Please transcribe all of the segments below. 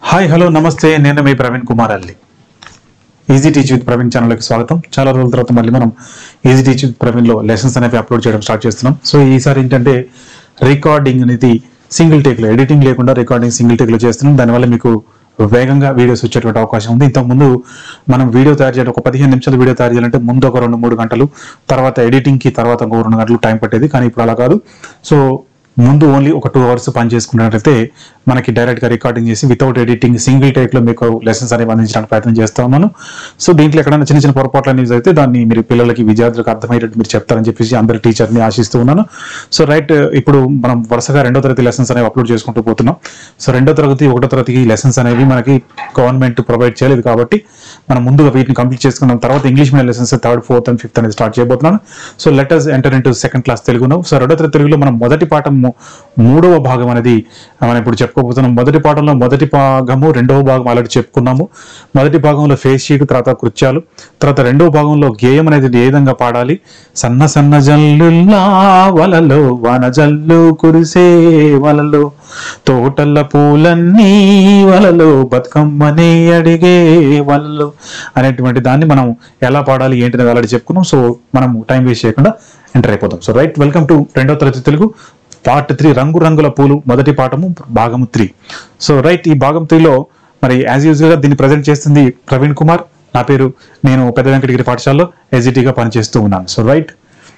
hi hello నమస్తే నేను మీ ప్రవీణ్ కుమార్ అల్లి ఈజీ టీచ్ విత్ ప్రవీణ్ ఛానల్కి స్వాగతం చాలా రోజుల తర్వాత మళ్ళీ మనం ఈజీ టీచ్ విత్ ప్రవీణ్లో లెసన్స్ అనేవి అప్లోడ్ చేయడం స్టార్ట్ చేస్తున్నాం సో ఈసారి ఏంటంటే రికార్డింగ్ అనేది సింగిల్ టేక్లో ఎడిటింగ్ లేకుండా రికార్డింగ్ సింగిల్ టేక్లో చేస్తున్నాం దానివల్ల మీకు వేగంగా వీడియోస్ వచ్చేటువంటి అవకాశం ఉంది ఇంతకుముందు మనం వీడియో తయారు చేయడం ఒక పదిహేను నిమిషాలు వీడియో తయారు చేయాలంటే ముందు ఒక రెండు మూడు గంటలు తర్వాత ఎడిటింగ్కి తర్వాత ఒక రెండు గంటలు టైం పట్టేది కానీ ఇప్పుడు అలా కాదు సో ముందు ఓన్లీ ఒక టూ అవర్స్ పని చేసుకున్నట్లయితే మనకి డైరెక్ట్ గా రికార్డింగ్ చేసి వితౌట్ ఎడిటింగ్ సింగిల్ టేక్ లో మీకు లెసన్స్ అనేవి అందించడానికి ప్రయత్నం చేస్తా ఉన్నాను సో దీంట్లో ఎక్కడైనా చిన్న చిన్న పొరపాట్లు అనేవి అయితే దాన్ని మీరు పిల్లలకి విద్యార్థులకు అర్థమయ్యేటట్టు మీరు చెప్తారని చెప్పేసి అందరి టీచర్ని ఆశిస్తూ ఉన్నాను సో రైట్ ఇప్పుడు మనం వరుసగా రెండో తరగతి లెసన్స్ అనేవి అప్లోడ్ చేసుకుంటూ పోతున్నాం సో రెండో తరగతి ఒకటో తరగతికి లెసన్స్ అనేవి మనకి గవర్నమెంట్ ప్రొవైడ్ చేయలేదు కాబట్టి మనం ముందుగా వీటిని కంప్లీట్ చేసుకున్న తర్వాత English medium lessons third fourth and fifth అనేది స్టార్ట్ చేయబోతున్నాను so letters enter into second class తెలుగును సో రెండో తరగతి తెలుగులో మనం మొదటి పాఠం ము- మూడవ భాగం అనేది మనం ఇప్పుడు చెప్పుకోబోతున్నాం మొదటి పాఠంలో మొదటి భాగము రెండవ భాగం ఆల్రెడీ చెప్పుకున్నాము మొదటి భాగంలో ఫేస్ షీట్ తర్వాత కృత్యాలు తర్వాత రెండవ భాగంలో గేయం అనేది ఏ విధంగా పాడాలి సన్న సన్న జల్లుల్లా వలలో వాన జల్లు కురిసే వలలో తోటల పూలన్నీ వలలో బతుకమ్మని అడిగే వలలో అనేటువంటి దాన్ని మనం ఎలా పాడాలి ఏంటి అనేది ఆల్రెడీ చెప్పుకున్నాం సో మనం టైం వేస్ట్ చేయకుండా ఎంటర్ అయిపోతాం సో రైట్ వెల్కమ్ టు రెండో తరగతి తెలుగు పార్ట్ త్రీ రంగు రంగుల పూలు మొదటి పాఠము భాగము త్రీ సో రైట్ ఈ భాగం త్రీలో మరి యాజ్ యూజువల్ గా దీన్ని ప్రజెంట్ చేస్తుంది ప్రవీణ్ కుమార్ నా పేరు నేను పెద్ద వెంకటగిరి పాఠశాలలో ఎజిటీగా పనిచేస్తూ ఉన్నాను so right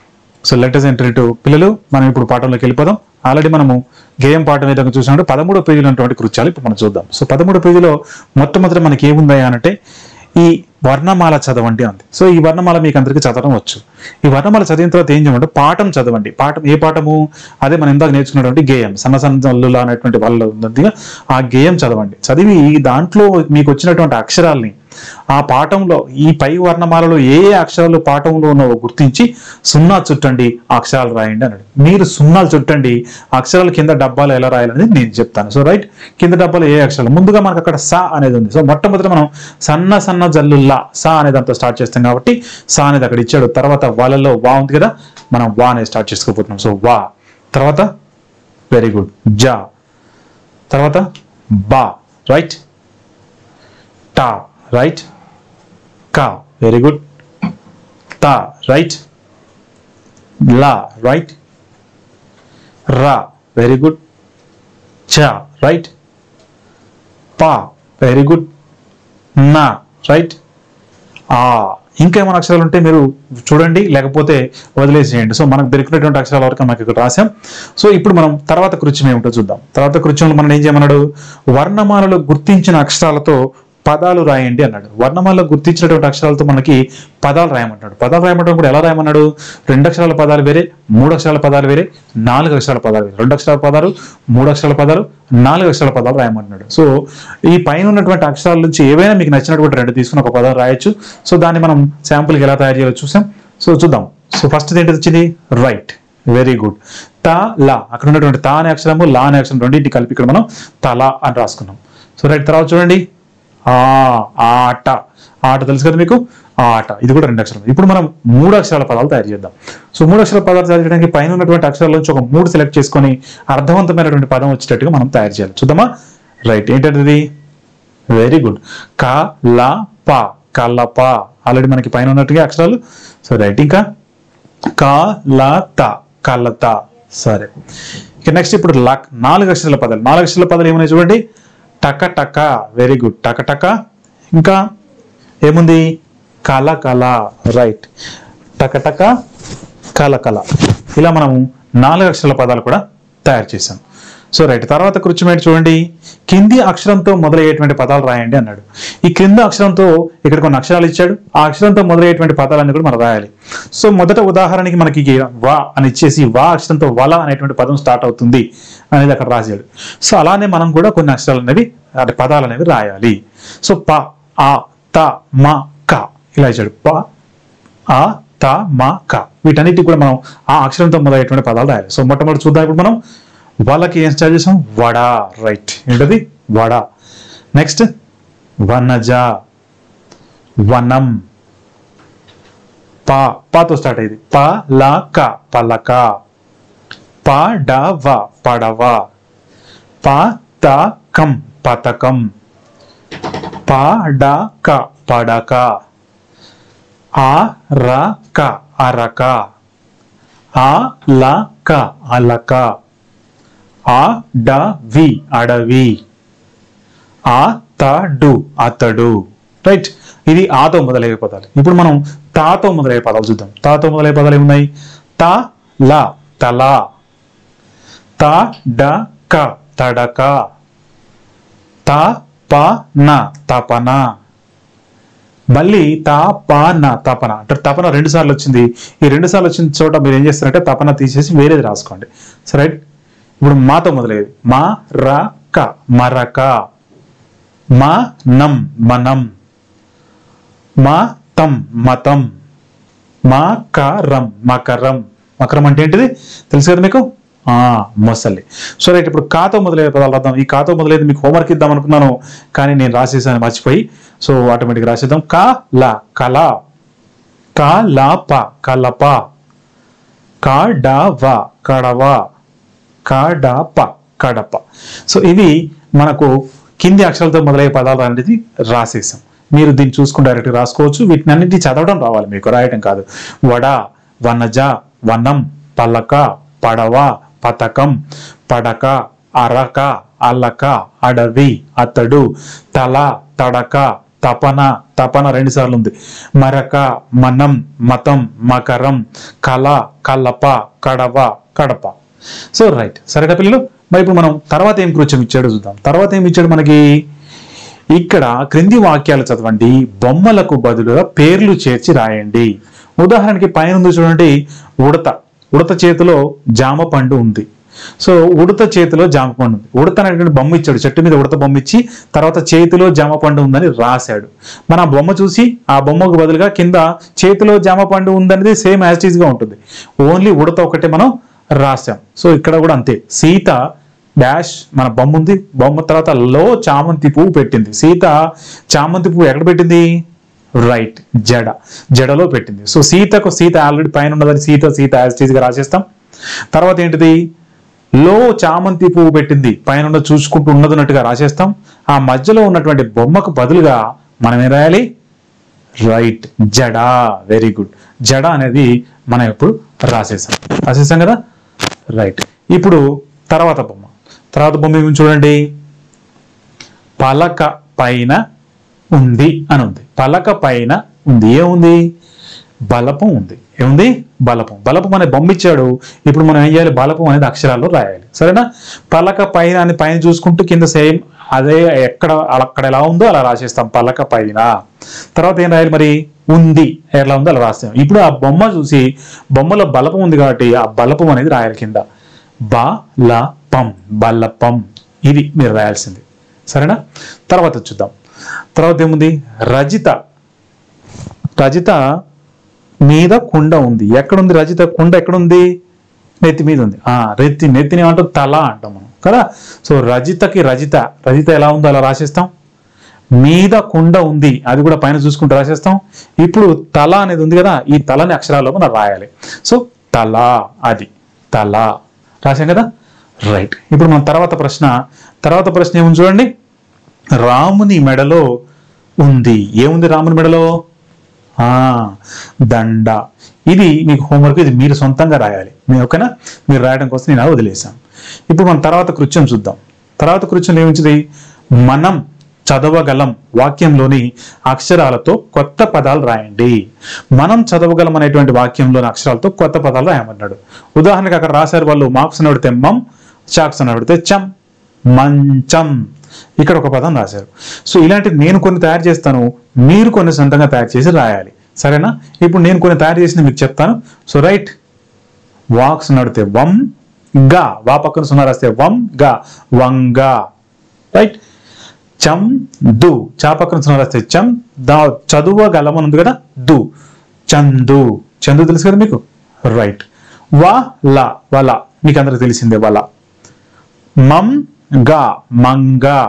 so letters enter to పిల్లలు మనం ఇప్పుడు పాఠంలోకి వెళ్ళిపోదాం ఆల్రెడీ మనము గేయం పాఠం ఏదైనా చూసినప్పుడు పదమూడో పేజీలో ఉన్నటువంటి కృత్యాలు ఇప్పుడు మనం చూద్దాం సో పదమూడో పేజీలో మొట్టమొదటి మనకి ఏముంది అంటే ఈ వర్ణమాల చదవండి అంది సో ఈ వర్ణమాల మీకు అందరికీ చదవడం వచ్చు ఈ వర్ణమాల చదివిన తర్వాత ఏం చేయమంటే పాఠం చదవండి పాఠం ఏ పాఠము అదే మనం ఇందాక నేర్చుకున్నటువంటి గేయం సన్న సన్న అల్లుల అనేటువంటి వాళ్ళు ఉంది ఆ గేయం చదవండి చదివి దాంట్లో మీకు వచ్చినటువంటి అక్షరాల్ని ఆ పాఠంలో ఈ పై వర్ణమాలలో ఏ ఏ అక్షరాలు పాఠంలో ఉన్నవో గుర్తించి సున్నా చుట్టండి ఆ అక్షరాలు రాయండి అన్నాడు మీరు సున్నాలు చుట్టండి అక్షరాలు కింద డబ్బాలు ఎలా రాయాలనేది నేను చెప్తాను సో రైట్ కింద డబ్బాలు ఏ అక్షరాలు ముందుగా మనకు అక్కడ సా అనేది ఉంది సో మొట్టమొదటి మనం సన్న సన్న జల్లుల్లా సా అనే దాంతో స్టార్ట్ చేస్తాం కాబట్టి సా అనేది అక్కడ ఇచ్చాడు తర్వాత వాలలో వా ఉంది కదా మనం వా అనేది స్టార్ట్ చేసుకోబోతున్నాం సో వా తర్వాత వెరీ గుడ్ జా తర్వాత బా రైట్ టా రైట్ కా వెరీ గుడ్ తా రైట్ లా రైట్ రా వెరీ గుడ్ చ రైట్ పా వెరీ గుడ్ నా రైట్ ఆ ఇంకా ఏమైనా అక్షరాలు ఉంటే మీరు చూడండి లేకపోతే వదిలేసేయండి సో మనకు దొరికినటువంటి అక్షరాల వరకు మనకి ఇక్కడ రాసాం సో ఇప్పుడు మనం తర్వాత కృత్యం ఏమిటో చూద్దాం తర్వాత కృత్యంలో మనం ఏం చేయమన్నాడు వర్ణమాలలో గుర్తించిన అక్షరాలతో పదాలు రాయండి అన్నాడు వర్ణమాలలో గుర్తించినటువంటి అక్షరాలతో మనకి పదాలు రాయమంటాడు పదాలు రాయమంటాడు కూడా ఎలా రాయమన్నాడు రెండు అక్షరాల పదాలు వేరే మూడు అక్షరాల పదాలు వేరే నాలుగు అక్షరాల పదాలు వేరే రెండు అక్షరాల పదాలు మూడు అక్షరాల పదాలు నాలుగు అక్షరాల పదాలు రాయమంటున్నాడు సో ఈ పైన ఉన్నటువంటి అక్షరాల నుంచి ఏవైనా మీకు నచ్చినటువంటి రెండు తీసుకుని ఒక పదం రాయొచ్చు సో దాన్ని మనం శాంపుల్కి ఎలా తయారు చేయాలో చూసాం సో చూద్దాం సో ఫస్ట్ ఏంటి వచ్చింది రైట్ వెరీ గుడ్ తా లా అక్కడ ఉన్నటువంటి తా అనే అక్షరము లా అనే అక్షరం రెండింటి కలిపి ఇక్కడ మనం తలా అని రాసుకున్నాం సో రైట్ తర్వాత చూడండి ఆ ఆట ఆట తెలుసు కదా మీకు ఆట ఇది కూడా రెండు అక్షరాలు ఇప్పుడు మనం మూడు అక్షరాల పదాలు తయారు చేద్దాం సో మూడు అక్షరాల పదాలు తయారు చేయడానికి పైన ఉన్నటువంటి అక్షరాల నుంచి ఒక మూడు సెలెక్ట్ చేసుకొని అర్థవంతమైనటువంటి పదం వచ్చేటట్టుగా మనం తయారు చేయాలి చూద్దామా రైట్ ఏంటది వెరీ గుడ్ క ల ప కలప ఆల్రెడీ మనకి పైన ఉన్నట్టుగా అక్షరాలు సో రైట్ ఇంకా క ల త కలత సరే ఇక నెక్స్ట్ ఇప్పుడు లక్ నాలుగు అక్షరాల పదాలు నాలుగు అక్షరాల పదాలు ఏమున్నాయి చూడండి టక టక వెరీ గుడ్ టక టక ఇంకా ఏముంది కల కల రైట్ టక టక కల కల ఇలా మనము నాలుగు అక్షరాల పదాలు కూడా తయారు చేశాం సో రైట్ తర్వాత కృత్యమేంటి చూడండి కింది అక్షరంతో మొదలయ్యేటువంటి పదాలు రాయండి అన్నాడు ఈ క్రింద అక్షరంతో ఇక్కడ కొన్ని అక్షరాలు ఇచ్చాడు ఆ అక్షరంతో మొదలయ్యేటువంటి పదాలన్నీ కూడా మనం రాయాలి సో మొదట ఉదాహరణకి మనకి ఈ వా అని ఇచ్చేసి వా అక్షరంతో వల అనేటువంటి పదం స్టార్ట్ అవుతుంది అనేది అక్కడ రాశాడు సో అలానే మనం కూడా కొన్ని అక్షరాలు అనేవి అంటే పదాలు అనేవి రాయాలి సో ప ఆ త మ క ఇలా ఇచ్చాడు ప ఆ త మ క వీటన్నిటి కూడా మనం ఆ అక్షరంతో మొదలయ్యేటువంటి పదాలు రాయాలి సో మొట్టమొదటి చూద్దాం ఇప్పుడు మనం వాళ్ళకి ఏం స్టార్ట్ చేసాం వడ రైట్ ఏంటది వడ నెక్స్ట్ వనజ వనం పా పాతో స్టార్ట్ అయ్యింది ప ల క పలక పడవ పడవ పతకం పతకం పడక పడక అరక అరక అలక అలక అడవి అడవి అతడు అతడు రైట్ ఇది ఆతో మొదలయ్యే పదాలు ఇప్పుడు మనం తాతో మొదలయ్యే పదాలు చూద్దాం తాతో మొదలయ్యే పదాలు ఏమున్నాయి త ల తల త డ క తడక త ప న తపన మళ్ళీ తా పా నా తపన అంటే తపన రెండు సార్లు వచ్చింది ఈ రెండు సార్లు వచ్చిన చోట మీరు ఏం చేస్తారంటే తపన తీసేసి వేరేది రాసుకోండి సరే ఇప్పుడు మాతో మొదలయ్యేది మా ర క మరక మా నం మనం మా తం మతం మా కరం మకరం మకరం అంటే ఏంటిది తెలుసు కదా మీకు ఆ మొసలి సో రైట్ ఇప్పుడు కాతో మొదలయ్యే పదాలు రాద్దాం ఈ కాతో మొదలైతే మీకు హోంవర్క్ ఇద్దాం అనుకున్నాను కానీ నేను రాసేసాను మర్చిపోయి సో ఆటోమేటిక్ రాసేద్దాం కా ల కల కా లా ప కలప కా డా వ కడవ కా డా ప కడప సో ఇవి మనకు కింది అక్షరాలతో మొదలయ్యే పదాలు అనేది రాసేసాం మీరు దీన్ని చూసుకుని డైరెక్ట్ రాసుకోవచ్చు వీటిని అన్నింటి చదవడం రావాలి మీకు రాయటం కాదు వడ వనజ వనం పలక పడవ పతకం పడక అరక అల్లక అడవి అతడు తల తడక తపన తపన రెండు సార్లు ఉంది మరక మనం మతం మకరం కల కలప కడవ కడప సో రైట్ సరేనా పిల్లలు మరి ఇప్పుడు మనం తర్వాత ఏం కృత్యం ఇచ్చాడో చూద్దాం తర్వాత ఏం ఇచ్చాడు మనకి ఇక్కడ క్రింది వాక్యాలు చదవండి బొమ్మలకు బదులుగా పేర్లు చేర్చి రాయండి ఉదాహరణకి పైన ఉంది చూడండి ఉడత ఉడత చేతిలో జామ పండు ఉంది సో ఉడత చేతిలో జామ పండు ఉంది ఉడత అనేటువంటి బొమ్మ ఇచ్చాడు చెట్టు మీద ఉడత బొమ్మ ఇచ్చి తర్వాత చేతిలో జామ పండు ఉందని రాశాడు మన ఆ బొమ్మ చూసి ఆ బొమ్మకు బదులుగా కింద చేతిలో జామ పండు ఉందనేది సేమ్ యాజ్ గా ఉంటుంది ఓన్లీ ఉడత ఒకటే మనం రాసాం సో ఇక్కడ కూడా అంతే సీత డాష్ మన బొమ్మ ఉంది బొమ్మ తర్వాత లో చామంతి పువ్వు పెట్టింది సీత చామంతి పువ్వు ఎక్కడ పెట్టింది రైట్ జడ జడలో పెట్టింది సో సీతకు సీత ఆల్రెడీ పైన ఉన్నదని సీత సీత యాజ్ గా రాసేస్తాం తర్వాత ఏంటిది లో చామంతి పువ్వు పెట్టింది పైన ఉన్న చూసుకుంటూ ఉన్నదన్నట్టుగా రాసేస్తాం ఆ మధ్యలో ఉన్నటువంటి బొమ్మకు బదులుగా మనం ఏం రాయాలి రైట్ జడ వెరీ గుడ్ జడ అనేది మనం ఇప్పుడు రాసేసాం రాసేసాం కదా రైట్ ఇప్పుడు తర్వాత బొమ్మ తర్వాత బొమ్మ ఏమి చూడండి పలక పైన ఉంది అని ఉంది పలక పైన ఉంది ఏముంది బలపం ఉంది ఏముంది బలపం బలపం అనే బొమ్మ ఇచ్చాడు ఇప్పుడు మనం ఏం చేయాలి బలపం అనేది అక్షరాల్లో రాయాలి సరేనా పలక పైన అని పైన చూసుకుంటూ కింద సేమ్ అదే ఎక్కడ అక్కడ ఎలా ఉందో అలా రాసేస్తాం పలక పైన తర్వాత ఏం రాయాలి మరి ఉంది ఎలా ఉందో అలా రాస్తాం ఇప్పుడు ఆ బొమ్మ చూసి బొమ్మలో బలపం ఉంది కాబట్టి ఆ బలపం అనేది రాయాలి కింద బలపం బలపం ఇది మీరు రాయాల్సింది సరేనా తర్వాత చూద్దాం తర్వాత ఏముంది రజిత రజిత మీద కుండ ఉంది ఎక్కడుంది రజిత కుండ ఎక్కడుంది నెత్తి మీద ఉంది ఆ రెత్తి నెత్తిని ఏమంటాం తల అంటాం మనం కదా సో రజితకి రజిత రజిత ఎలా ఉందో అలా రాసేస్తాం మీద కుండ ఉంది అది కూడా పైన చూసుకుంటూ రాసేస్తాం ఇప్పుడు తల అనేది ఉంది కదా ఈ తలని అక్షరాల్లో మనం రాయాలి సో తల అది తల రాసాం కదా రైట్ ఇప్పుడు మన తర్వాత ప్రశ్న తర్వాత ప్రశ్న ఏముంది చూడండి రాముని మెడలో ఉంది ఏముంది రాముని మెడలో ఆ దండ ఇది మీకు హోంవర్క్ ఇది మీరు సొంతంగా రాయాలి మీ ఓకేనా మీరు రాయడం కోసం నేను అలా వదిలేసాను ఇప్పుడు మనం తర్వాత కృత్యం చూద్దాం తర్వాత కృత్యం ఏమించింది మనం చదవగలం వాక్యంలోని అక్షరాలతో కొత్త పదాలు రాయండి మనం చదవగలం అనేటువంటి వాక్యంలోని అక్షరాలతో కొత్త పదాలు రాయమన్నాడు ఉదాహరణకి అక్కడ రాశారు వాళ్ళు మార్క్స్ అని పెడితే మం చాక్స్ అని పెడితే చం మంచం ఇక్కడ ఒక పదం రాశారు సో ఇలాంటి నేను కొన్ని తయారు చేస్తాను మీరు కొన్ని సొంతంగా తయారు చేసి రాయాలి సరేనా ఇప్పుడు నేను కొన్ని తయారు చేసిన మీకు చెప్తాను సో రైట్ వాక్స్ నడితే వం గా వా పక్కన సున్నా రాస్తే వం గా వంగా రైట్ చం దు చా పక్కన సున్నా రాస్తే చం దా చదువగలం అని ఉంది కదా దు చందు చందు తెలుసు కదా మీకు రైట్ వా లా వల మీకు అందరికి తెలిసిందే వల మం గా మంగా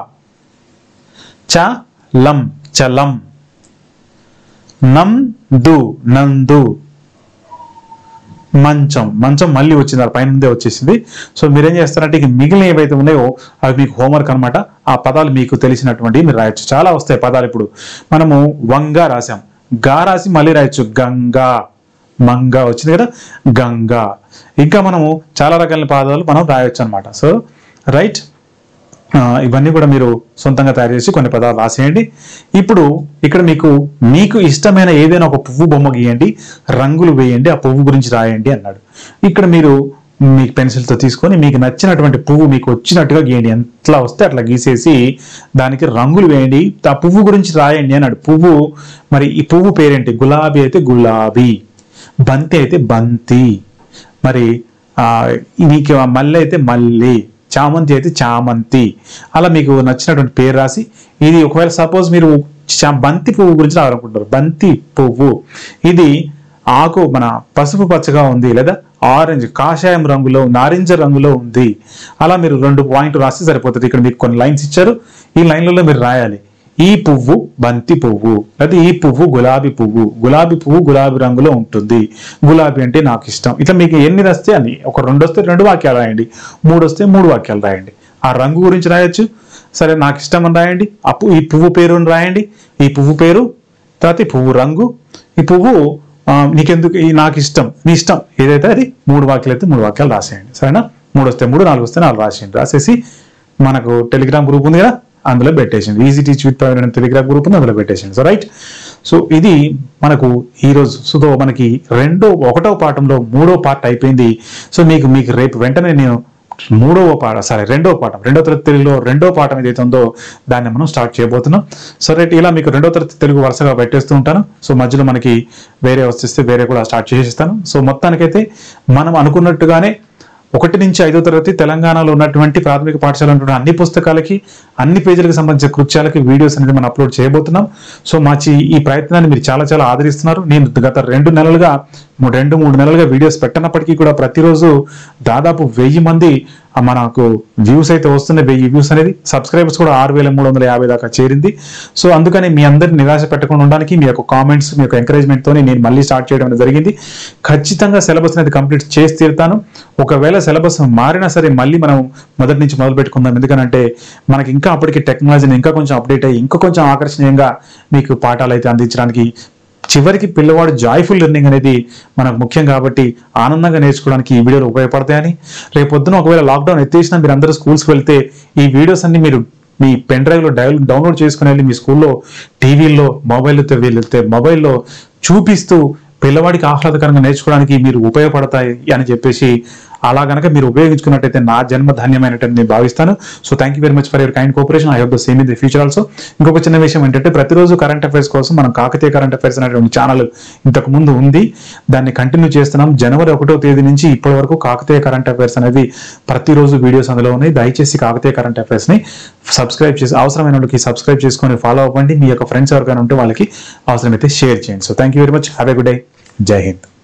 చ లం చలం నం దు నందు మంచం మంచం మళ్ళీ వచ్చింది ఆ పైన ముందే వచ్చేసింది సో మీరేం చేస్తారంటే ఇక మిగిలిన ఏవైతే ఉన్నాయో అవి మీకు హోంవర్క్ అనమాట ఆ పదాలు మీకు తెలిసినటువంటి మీరు రాయొచ్చు చాలా వస్తాయి పదాలు ఇప్పుడు మనము వంగ రాసాం గా రాసి మళ్ళీ రాయొచ్చు గంగా మంగ వచ్చింది కదా గంగా ఇంకా మనము చాలా రకాల పదాలు మనం రాయొచ్చు అనమాట సో రైట్ ఆ, ఇవన్నీ కూడా మీరు సొంతంగా తయారు చేసి కొన్ని పదాలు రాసేయండి ఇప్పుడు ఇక్కడ మీకు మీకు ఇష్టమైన ఏదైనా ఒక పువ్వు బొమ్మ గీయండి రంగులు వేయండి ఆ పువ్వు గురించి రాయండి అన్నాడు ఇక్కడ మీరు మీ పెన్సిల్తో తీసుకొని మీకు నచ్చినటువంటి పువ్వు మీకు వచ్చినట్టుగా గీయండి ఎట్లా వస్తే అట్లా గీసేసి దానికి రంగులు వేయండి ఆ పువ్వు గురించి రాయండి అన్నాడు పువ్వు మరి ఈ పువ్వు పేరేంటి గులాబీ అయితే గులాబీ బంతి అయితే బంతి మరి ఆ, మీకు మల్లె అయితే మల్లి చామంతి అయితే చామంతి అలా మీకు నచ్చినటువంటి పేరు రాసి ఇది ఒకవేళ సపోజ్ మీరు చా- బంతి పువ్వు గురించి రావాలనుకుంటారు బంతి పువ్వు ఇది ఆకు మన పసుపు పచ్చగా ఉంది లేదా ఆరెంజ్ కాషాయం రంగులో నారింజ రంగులో ఉంది అలా మీరు రెండు పాయింట్లు రాస్తే సరిపోతుంది ఇక్కడ మీకు కొన్ని లైన్స్ ఇచ్చారు ఈ లైన్లలో మీరు రాయాలి ఈ పువ్వు బంతి పువ్వు లేదా ఈ పువ్వు గులాబీ పువ్వు గులాబీ పువ్వు గులాబీ రంగులో ఉంటుంది గులాబీ అంటే నాకు ఇష్టం ఇట్లా మీకు ఎన్ని రాస్తే అని ఒక రెండు వస్తే రెండు వాక్యాలు రాయండి మూడు వస్తే మూడు వాక్యాలు రాయండి ఆ రంగు గురించి రాయొచ్చు సరే నాకు ఇష్టం అని రాయండి ఆ పు- ఈ పువ్వు పేరు అని రాయండి ఈ పువ్వు పేరు తర్వాత ఈ పువ్వు రంగు ఈ పువ్వు ఆ, నీకెందుకు ఈ నాకు ఇష్టం నీ ఇష్టం ఏదైతే అది మూడు వాక్యాలు అయితే మూడు వాక్యాలు రాసేయండి సరేనా మూడు వస్తే మూడు నాలుగు వస్తే నాలుగు రాసేయండి రాసేసి మనకు టెలిగ్రామ్ గ్రూప్ ఉంది కదా అందులో పెట్టేసింది easy teach with Praveen Telegram group ఉంది అందులో పెట్టేసింది సో రైట్ సో ఇది మనకు ఈ రోజు సో మనకి రెండో ఒకటో పాఠంలో మూడో పార్ట్ అయిపోయింది సో మీకు మీకు రేపు వెంటనే నేను మూడవ పాఠం సారీ రెండో పాఠం రెండో తరగతి తెలుగులో రెండో పాఠం ఏదైతే ఉందో దాన్ని మనం స్టార్ట్ చేయబోతున్నాం సో రైట్ ఇలా మీకు రెండో తరగతి తెలుగు వరుసగా పెట్టేస్తూ ఉంటాను సో మధ్యలో మనకి వేరే వస్తే వేరే కూడా స్టార్ట్ చేసేస్తాను సో మొత్తానికైతే మనం అనుకున్నట్టుగానే ఒకటి నుంచి ఐదో తరగతి తెలంగాణలో ఉన్నటువంటి ప్రాథమిక పాఠశాల ఉన్నటువంటి అన్ని పుస్తకాలకి అన్ని పేజీలకు సంబంధించిన కృత్యాలకి వీడియోస్ అనేది మనం అప్లోడ్ చేయబోతున్నాం సో మా చి- ఈ ప్రయత్నాన్ని మీరు చాలా చాలా ఆదరిస్తున్నారు నేను గత రెండు నెలలుగా మూ- రెండు మూడు నెలలుగా వీడియోస్ పెట్టనప్పటికీ కూడా ప్రతిరోజు దాదాపు వెయ్యి మంది ఆ మనకు వ్యూస్ అయితే వస్తున్నాయి వెయ్యి వ్యూస్ అనేది సబ్స్క్రైబర్స్ కూడా ఆరు వేల మూడు వందల యాభై దాకా చేరింది సో అందుకని మీ అందరిని నిరాశ పెట్టకుండా ఉండడానికి మీ యొక్క కామెంట్స్ మీ యొక్క ఎంకరేజ్మెంట్ తోని నేను మళ్ళీ స్టార్ట్ చేయడం అనేది జరిగింది ఖచ్చితంగా సిలబస్ అనేది కంప్లీట్ చేసి తీరుతాను ఒకవేళ సిలబస్ మారినా సరే మళ్ళీ మనం మొదటి నుంచి మొదలు పెట్టుకుందాం ఎందుకనంటే మనకి ఇంకా అప్పటికి టెక్నాలజీని ఇంకా కొంచెం అప్డేట్ అయ్యి ఇంకా కొంచెం ఆకర్షణీయంగా మీకు పాఠాలు అయితే అందించడానికి చివరికి పిల్లవాడు జాయ్ఫుల్ లెర్నింగ్ అనేది మనకు ముఖ్యం కాబట్టి ఆనందంగా నేర్చుకోవడానికి ఈ వీడియోలు ఉపయోగపడతాయని రేపు పొద్దున ఒకవేళ లాక్డౌన్ ఎత్తేసినా మీరు అందరూ స్కూల్స్కి వెళ్తే ఈ వీడియోస్ అన్ని మీరు మీ పెన్ డ్రైవ్లో డౌన్ డౌన్లోడ్ చేసుకుని వెళ్ళి మీ స్కూల్లో టీవీల్లో మొబైల్ వెళ్తే మొబైల్లో చూపిస్తూ పిల్లవాడికి ఆహ్లాదకరంగా నేర్చుకోవడానికి మీరు ఉపయోగపడతాయి అని చెప్పేసి అలా గనక మీరు ఉపయోగించుకున్నట్టయితే నా జన్మ ధన్యమైనట్టు నేను భావిస్తాను so thank you very much for your kind cooperation I hope the same in the future also ఇంకొక చిన్న విషయం ఏంటంటే ప్రతిరోజు కరెంట్ అఫైర్స్ కోసం మనం కాకతీయ కరెంట్ అఫైర్స్ అనేటువంటి ఛానల్ ఇంతకు ముందు ఉంది దాన్ని కంటిన్యూ చేస్తున్నాం జనవరి ఒకటో తేదీ నుంచి ఇప్పటి వరకు కాకతీయ కరెంట్ అఫైర్స్ అనేది ప్రతిరోజు వీడియోస్ అందులో ఉన్నాయి దయచేసి కాకతీయ కరెంట్ అఫైర్స్ ని సబ్స్క్రైబ్ చేసి అవసరమైన వాళ్ళకి సబ్స్క్రైబ్ చేసుకొని ఫాలో అవ్వండి మీ యొక్క ఫ్రెండ్స్ ఎవరికైనా ఉంటే వాళ్ళకి అవసరమైతే షేర్ చేయండి so thank you very much have a good day Jai Hind